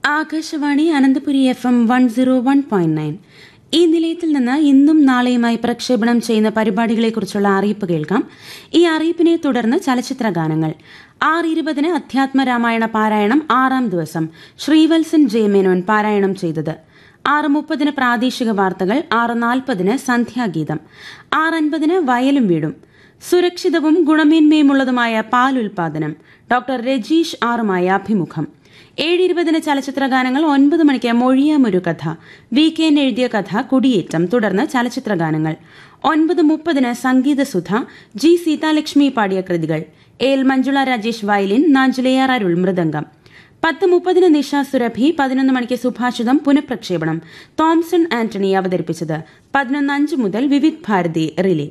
Akashvani Ananthapuri F M one zero one point nine ഈ നിലയത്തിൽ നിന്ന് ഇന്നും നാളെയുമായി പ്രക്ഷേപണം ചെയ്യുന്ന പരിപാടികളെക്കുറിച്ചുള്ള അറിയിപ്പ് കേൾക്കാം ഈ അറിയിപ്പിനെ തുടർന്ന് ചലച്ചിത്ര ഗാനങ്ങൾ ആറ് ഇരുപതിന് അധ്യാത്മ രാമായണ പാരായണം ആറാം ദിവസം ശ്രീവത്സൻ ജയമേനോൻ പാരായണം ചെയ്തത് ആറ് മുപ്പതിന് പ്രാദേശിക വാർത്തകൾ ആറ് നാൽപ്പതിന് സന്ധ്യാഗീതം ആറ് അൻപതിന് വയലും വീടും സുരക്ഷിതവും ഗുണമേന്മയുമുള്ളതുമായ പാൽ ഉൽപാദനം ഡോക്ടർ രജീഷ് ആറുമായ അഭിമുഖം ഏഴ് ഇരുപതിന് ചലച്ചിത്ര ഗാനങ്ങൾ ഒൻപത് മണിക്ക് മൊഴിയാമൊരു കഥ വി കെ എൻ എഴുതിയ കഥ കുടിയേറ്റം തുടർന്ന് ചലച്ചിത്ര ഗാനങ്ങൾ ഒൻപത് മുപ്പതിന് സംഗീതസുധ ജി സീതാലക്ഷ്മി പാടിയ കൃതികൾ എൽ മഞ്ജുള രാജേഷ് വയലിൻ നാഞ്ചുലയാർ അരുൾ മൃദംഗം പത്ത് മുപ്പതിന് നിഷ സുരഭി പതിനൊന്ന് മണിക്ക് സുഭാഷിതം പുനഃപ്രക്ഷേപണം തോംസൺ ആന്റണി അവതരിപ്പിച്ചത് പതിനൊന്ന് അഞ്ച് മുതൽ വിവിധ് ഭാരതി റിലേ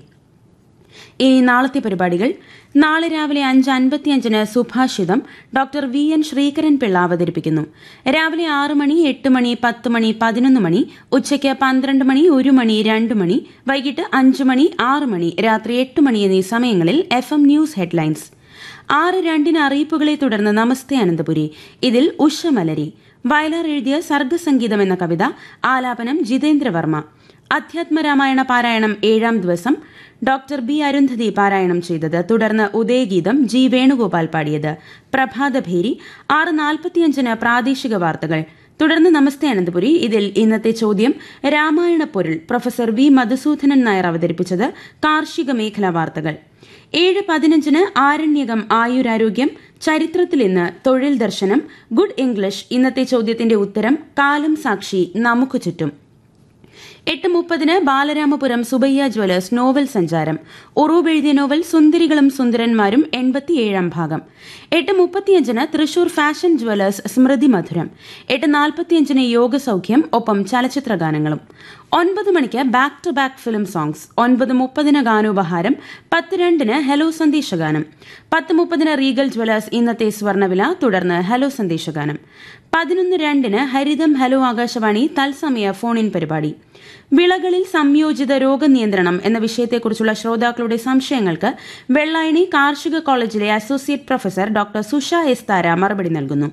ഇനി നാളത്തെ പരിപാടികൾ നാളെ രാവിലെ അഞ്ച് അൻപത്തിയഞ്ചിന് Subhashitam doctor V N Sreekaran Pillai അവതരിപ്പിക്കുന്നു രാവിലെ ആറ് മണി എട്ട് മണി പത്ത് മണി പതിനൊന്ന് മണി ഉച്ചയ്ക്ക് പന്ത്രണ്ട് മണി ഒരു മണി രണ്ട് മണി വൈകിട്ട് അഞ്ച് മണി ആറ് മണി രാത്രി എട്ട് മണി എന്നീ സമയങ്ങളിൽ എഫ് എം ന്യൂസ് ഹെഡ്ലൈൻസ് ആറ് രണ്ടിന് അറിയിപ്പുകളെ തുടർന്ന് നമസ്തേ അനന്തപുരി ഇതിൽ ഉഷമലരി വയലാർ എഴുതിയ സർഗസംഗീതം എന്ന കവിത ആലാപനം ജിതേന്ദ്രവർമ്മ അധ്യാത്മരാമായണ പാരായണം ഏഴാം ദിവസം ഡോക്ടർ ബി അരുന്ധതി പാരായണം ചെയ്തത് തുടർന്ന് ഉദയഗീതം ജി വേണുഗോപാൽ പാടിയത് പ്രഭാതഭേരി ആറ് നാൽപ്പത്തിയഞ്ചിന് പ്രാദേശിക വാർത്തകൾ തുടർന്ന് നമസ്തേ അനന്തപുരി ഇതിൽ ഇന്നത്തെ ചോദ്യം രാമായണ പൊരുൾ പ്രൊഫസർ വി മധുസൂദനൻ നായർ അവതരിപ്പിച്ചത് കാർഷിക മേഖലാ വാർത്തകൾ ഏഴ് പതിനഞ്ചിന് ആരണ്യകം ആയുരാരോഗ്യം ചരിത്രത്തിൽ ഇന്ന് തൊഴിൽ ദർശനം ഗുഡ് ഇംഗ്ലീഷ് ഇന്നത്തെ ചോദ്യത്തിന്റെ ഉത്തരം കാലം സാക്ഷി നമുക്ക് ചുറ്റും എട്ട് മുപ്പതിന് ബാലരാമപുരം സുബയ്യ ജ്വല്ലേഴ്സ് നോവൽ സഞ്ചാരം ഉറൂബ് എഴുതിയ നോവൽ സുന്ദരികളും സുന്ദരന്മാരും എൺപത്തിയേഴാം ഭാഗം എട്ട് മുപ്പത്തിയഞ്ചിന് തൃശൂർ ഫാഷൻ ജ്വല്ലേഴ്സ് സ്മൃതി മധുരം എട്ട് നാൽപ്പത്തിയഞ്ചിന് യോഗസൌഖ്യം ഒപ്പം ചലച്ചിത്ര ഗാനങ്ങളും ഒൻപത് മണിക്ക് back to back film songs ഒൻപത് മുപ്പതിന് ഗാനോപഹാരം പത്ത് രണ്ടിന് ഹലോ സന്ദേശഗാനം പത്ത് മുപ്പതിന് റീഗൽ ജ്വല്ലേഴ്സ് ഇന്നത്തെ സ്വർണ്ണവില തുടർന്ന് ഹലോ സന്ദേശഗാനം പതിനൊന്ന് രണ്ടിന് ഹരിതം ഹലോ ആകാശവാണി തത്സമയ ഫോൺ ഇൻ പരിപാടി വിളകളിൽ സംയോജിത രോഗനിയന്ത്രണം എന്ന വിഷയത്തെക്കുറിച്ചുള്ള ശ്രോതാക്കളുടെ സംശയങ്ങൾക്ക് വെള്ളായണി കാർഷിക കോളേജിലെ associate professor doctor Susha S Thara മറുപടി നൽകുന്നു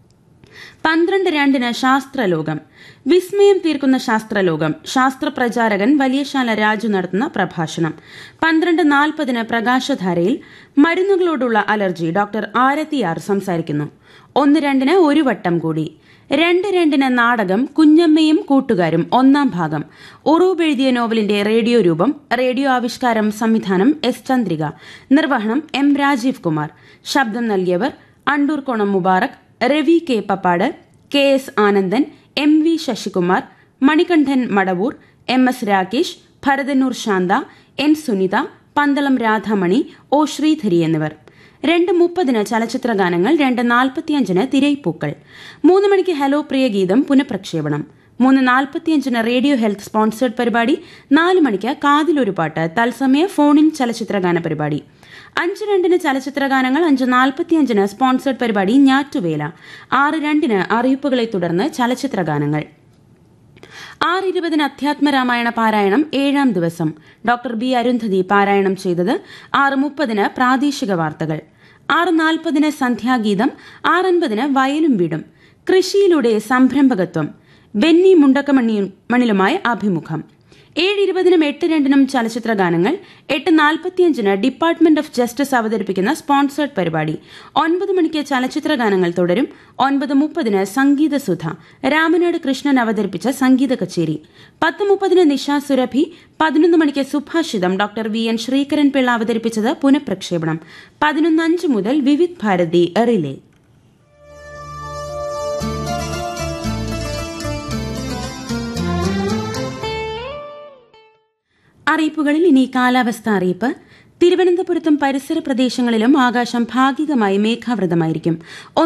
പന്ത്രണ്ട് രണ്ടിന് ശാസ്ത്രലോകം വിസ്മയം തീർക്കുന്ന ശാസ്ത്രലോകം ശാസ്ത്രപ്രചാരകൻ വലിയശാല രാജു നടത്തുന്ന പ്രഭാഷണം പന്ത്രണ്ട് നാൽപ്പതിന് പ്രകാശധാരയിൽ മരുന്നുകളോടുള്ള അലർജി ഡോക്ടർ ആരതി ആർ സംസാരിക്കുന്നു ഒന്ന് രണ്ടിന് ഒരു വട്ടം കൂടി രണ്ട് രണ്ടിന് നാടകം കുഞ്ഞമ്മയും കൂട്ടുകാരും ഒന്നാം ഭാഗം ഉറൂബ് എഴുതിയ നോവലിന്റെ റേഡിയോ രൂപം റേഡിയോ ആവിഷ്കാരം സംവിധാനം എസ് ചന്ദ്രിക നിർവഹണം എം രാജീവ് കുമാർ ശബ്ദം നൽകിയവർ Andoorkonam Mubarak Ravi K Pappad K S Anandan M V Sasikumar Manikandan Madavoor M S Rakesh Bharathannoor Santha N Sunitha Pandalam Radhamani O Sreedhari എന്നിവർ രണ്ട് മുപ്പതിന് ചലച്ചിത്ര ഗാനങ്ങൾ രണ്ട് നാൽപ്പത്തിയഞ്ചിന് തിരൈപ്പൂക്കൾ മൂന്ന് മണിക്ക് ഹലോ പ്രിയ ഗീതം പുനഃപ്രക്ഷേപണം മൂന്ന് നാൽപ്പത്തിയഞ്ചിന് റേഡിയോ ഹെൽത്ത് സ്പോൺസേഡ് പരിപാടി നാല് മണിക്ക് കാതിലൊരു പാട്ട് തത്സമയ ഫോണിൻ ചലച്ചിത്ര ഗാന പരിപാടി അഞ്ച് രണ്ടിന് ചലച്ചിത്ര ഗാനങ്ങൾ അഞ്ച് നാൽപ്പത്തിയഞ്ചിന് സ്പോൺസേഡ് പരിപാടി ഞാറ്റുവേല ആറ് രണ്ടിന് അറിയിപ്പുകളെ തുടർന്ന് ചലച്ചിത്ര ഗാനങ്ങൾ ആറ് ഇരുപതിന് അധ്യാത്മരാമായണ പാരായണം ഏഴാം ദിവസം ഡോക്ടർ ബി അരുന്ധതി പാരായണം ചെയ്തത് ആറ് മുപ്പതിന് പ്രാദേശിക വാർത്തകൾ ആറ് നാൽപ്പതിന് സന്ധ്യാഗീതം ആറൻപതിന് വയലും വീടും കൃഷിയിലൂടെ സംരംഭകത്വം ബെന്നി മുണ്ടക്കമണിലുമായി അഭിമുഖം ഏഴ് ഇരുപതിനും എട്ട് രണ്ടിനും ചലച്ചിത്ര ഗാനങ്ങൾ എട്ട് നാൽപ്പത്തിയഞ്ചിന് ഡിപ്പാർട്ട്മെന്റ് ഓഫ് ജസ്റ്റിസ് അവതരിപ്പിക്കുന്ന സ്പോൺസേഡ് പരിപാടി ഒൻപത് മണിക്ക് ചലച്ചിത്ര ഗാനങ്ങൾ തുടരും ഒൻപത് മുപ്പതിന് സംഗീതസുധ രാമനാട് കൃഷ്ണൻ അവതരിപ്പിച്ച സംഗീത കച്ചേരി പത്ത് മുപ്പതിന് നിഷ സുരഭി പതിനൊന്ന് മണിക്ക് സുഭാഷിതം doctor V N Sreekaran Pillai അവതരിപ്പിച്ചത് പുനഃപ്രക്ഷേപണം പതിനൊന്ന് അഞ്ച് മുതൽ വിവിധ് ഭാരതി റിലേ അറിയിപ്പുകളിൽ ഇനി കാലാവസ്ഥ അറിയിപ്പ് തിരുവനന്തപുരത്തും പരിസര പ്രദേശങ്ങളിലും ആകാശം ഭാഗികമായി മേഘാവൃതമായിരിക്കും